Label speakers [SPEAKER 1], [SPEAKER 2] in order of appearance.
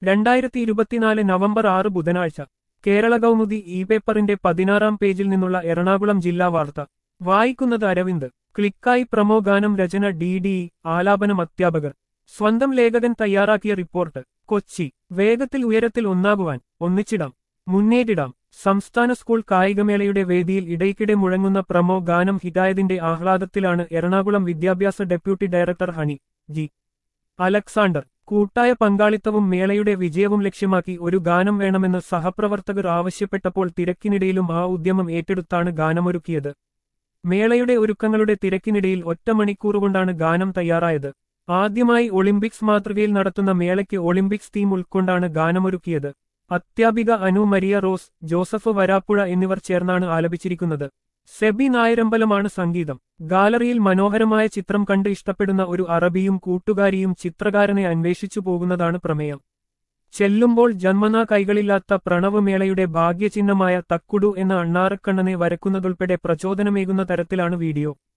[SPEAKER 1] രണ്ടായിരത്തി ഇരുപത്തിനാല് നവംബർ ആറ് ബുധനാഴ്ച കേരള കൗമുദി ഇ പേപ്പറിന്റെ പതിനാറാം പേജിൽ നിന്നുള്ള എറണാകുളം ജില്ലാ വാർത്ത വായിക്കുന്നത് അരവിന്ദ് ക്ലിക്കായി പ്രമോ ഗാനം രചന ഡി ഡി ആലാപനം അധ്യാപകർ സ്വന്തം ലേഖകൻ തയ്യാറാക്കിയ റിപ്പോർട്ട് കൊച്ചി വേഗത്തിൽ ഉയരത്തിൽ ഒന്നാകുവാൻ ഒന്നിച്ചിടാം മുന്നേറ്റിടാം സംസ്ഥാന സ്കൂൾ കായികമേളയുടെ വേദിയിൽ ഇടയ്ക്കിടെ മുഴങ്ങുന്ന പ്രമോ ഗാനം ഹിദായതിന്റെ ആഹ്ലാദത്തിലാണ് എറണാകുളം വിദ്യാഭ്യാസ deputy director Honey G Alexander കൂട്ടായ പങ്കാളിത്തവും മേളയുടെ വിജയവും ലക്ഷ്യമാക്കി ഒരു ഗാനം വേണമെന്ന് സഹപ്രവർത്തകർ ആവശ്യപ്പെട്ടപ്പോൾ തിരക്കിനിടയിലും ആ ഉദ്യമം ഏറ്റെടുത്താണ് ഗാനമൊരുക്കിയത് മേളയുടെ ഒരുക്കങ്ങളുടെ തിരക്കിനിടയിൽ ഒറ്റ മണിക്കൂറുകൊണ്ടാണ് ഗാനം തയ്യാറായത് ആദ്യമായി ഒളിമ്പിക്സ് മാതൃകയിൽ നടത്തുന്ന മേളയ്ക്ക് ഒളിമ്പിക്സ് തീം ഉൾക്കൊണ്ടാണ് ഗാനമൊരുക്കിയത് അത്യാപിക അനു മരിയ റോസ് ജോസഫ് വരാപ്പുഴ എന്നിവർ ചേർന്നാണ് ആലപിച്ചിരിക്കുന്നത് സെബി നായരമ്പലമാണ് സംഗീതം ഗാലറിയിൽ മനോഹരമായ ചിത്രം കണ്ട് ഇഷ്ടപ്പെടുന്ന ഒരു അറബിയും കൂട്ടുകാരിയും ചിത്രകാരനെ അന്വേഷിച്ചു പോകുന്നതാണ് പ്രമേയം ചെല്ലുമ്പോൾ ജന്മനാ കൈകളില്ലാത്ത പ്രണവ് മേളയുടെ ഭാഗ്യചിഹ്നമായ തക്കുടു എന്ന അണ്ണാറക്കണ്ണനെ വരക്കുന്നതുൾപ്പെടെ പ്രചോദനമേകുന്ന തരത്തിലാണ് വീഡിയോ